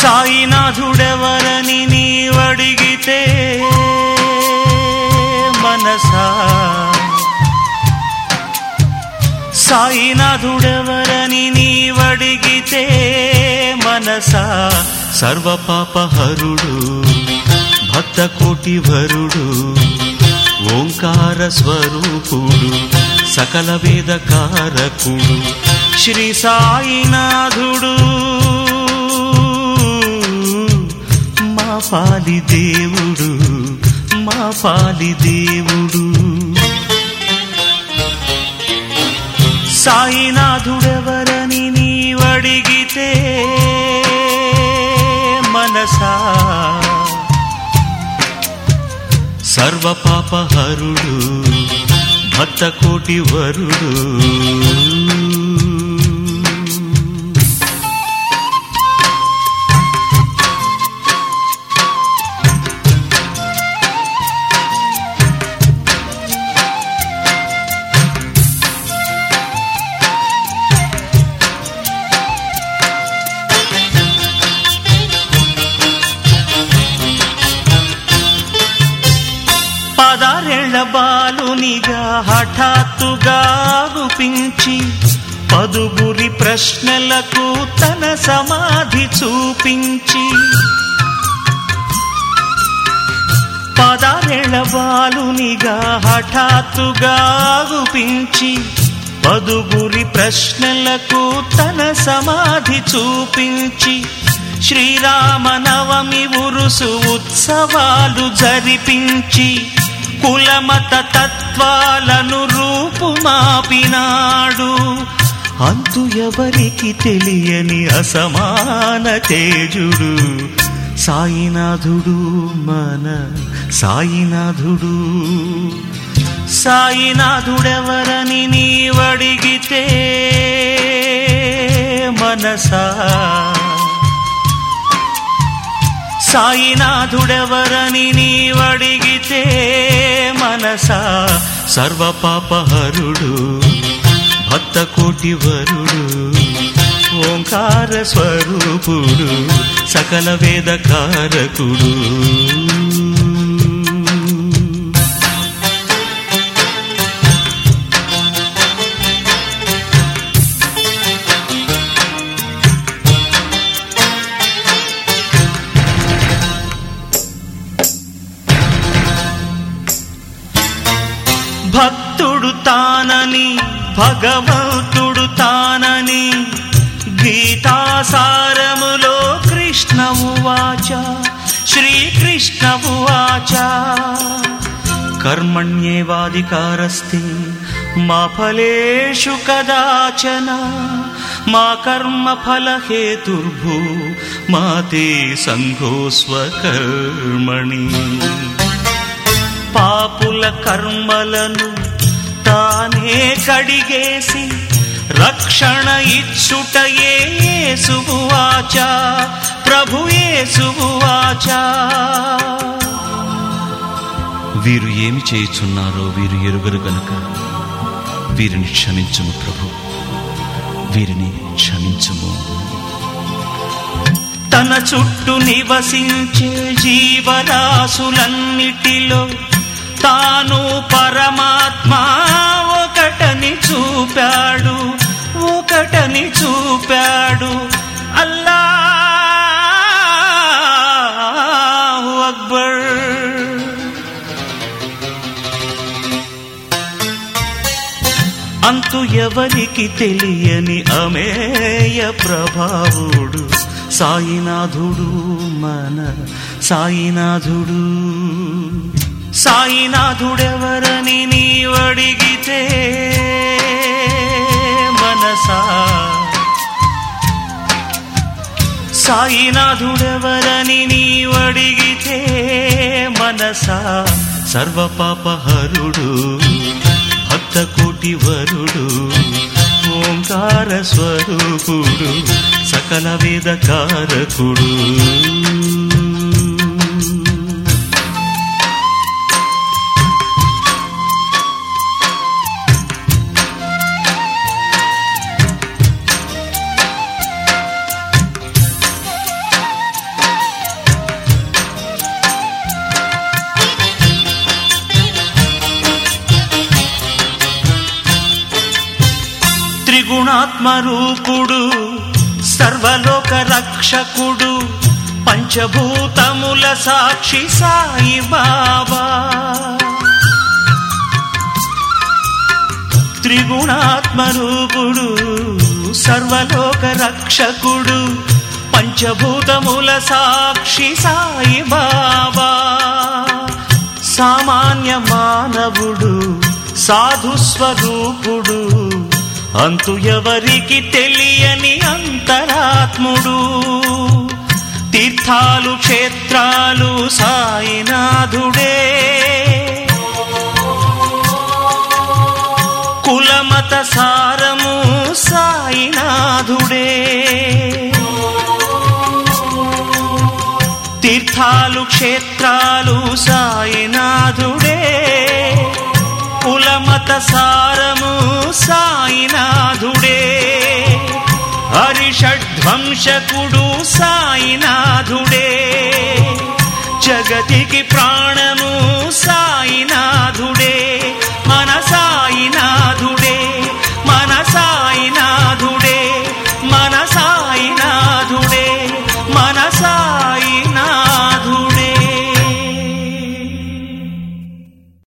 సాయినాథుడెవరని నీవడిగితే మనసా సాయినాథుడెవరని నీవడిగితే మనసా సర్వపాపహరుడు భక్త కోటి వరుడు ఓంకార స్వరూపుడు సకల వేద కారకుడు శ్రీ సాయినాథుడు మా పాలి దేవుడు మా పాలి దేవుడు సాయినాథుడెవరని నీవడిగితే మనసా సర్వపాపహరుడు భక్త కోటి వరుడు పదారేళ్ల బాలునిగా హఠాత్తుగా గుపించి పదుగురి ప్రశ్నలకు తన సమాధి చూపించి పదారేళ్ల బాలునిగా హఠాత్తుగా గుపించి పదుగురి ప్రశ్నలకు తన సమాధి చూపించి శ్రీరామనవమి ఉరుసు ఉత్సవాలు జరిపించి కులమత తత్వాలను రూపుమాపినాడు అంతు ఎవరికి తెలియని అసమాన తేజుడు సాయినాథుడు మన సాయినాథుడు సాయినాథుడెవరని నీవడిగితే మనసా సాయినాథుడెవరని నీవడిగితే మనసా సర్వపాపహరుడు భక్త కోటి వరుడు ఓంకార స్వరూపుడు సకల వేద కారకుడు భక్తుడు తానని భగవంతుడు తానని గీతాసారములో కృష్ణవు వాచ శ్రీకృష్ణవు వాచ కర్మణ్యేవాధికారస్తే మా ఫలేషు కదాచన మా కర్మ ఫల హేతుర్భూ మాతే సంఘోస్వకర్మణి పాపుల కర్మలను తానే కడిగేసి రక్షణ ఇచ్చుటయే సువాచ ప్రభుయే సువాచ వీరు ఏమి చేయుచున్నారో వీరు ఎరుగరు గనుక వీరిని క్షమించుము ప్రభు వీరిని క్షమించుము తన చుట్టూ నివసించే జీవరాశులన్నిటిలో తాను పరమాత్మ ఒకటని చూపాడు ఒకటని చూపాడు అల్లా అక్బర్ అంతు ఎవరికి తెలియని అమేయ ప్రభావుడు సాయినాథుడు మన సాయినాథుడు సాయినాథుడెవరని నీవడిగితే మనసా సాయినాథుడెవరని నీవడిగితే మనసా సర్వపాపహరుడు భక్త కోటి వరుడు ఓంకార స్వరూపుడు సకల వేద కారకుడు త్రిగుణాత్మరూపుడు సర్వలోక రక్షకుడు పంచభూతముల సాక్షి సాయి బాబా త్రిగుణాత్మరూపుడు సర్వలోక రక్షకుడు పంచభూతముల సాక్షి సాయి బాబా సామాన్య మానవుడు సాధు స్వరూపుడు అంతు ఎవరికి తెలియని అంతరాత్ముడు తీర్థాలు క్షేత్రాలు సాయినాథుడే కులమత సారము సాయినాథుడే తీర్థాలు క్షేత్రాలు సాయినాథుడే కులమత సారము సాయినాథుడే హరిషడ్వంశకుడు సాయినాథుడే జగతికి ప్రాణము సాయినాథుడే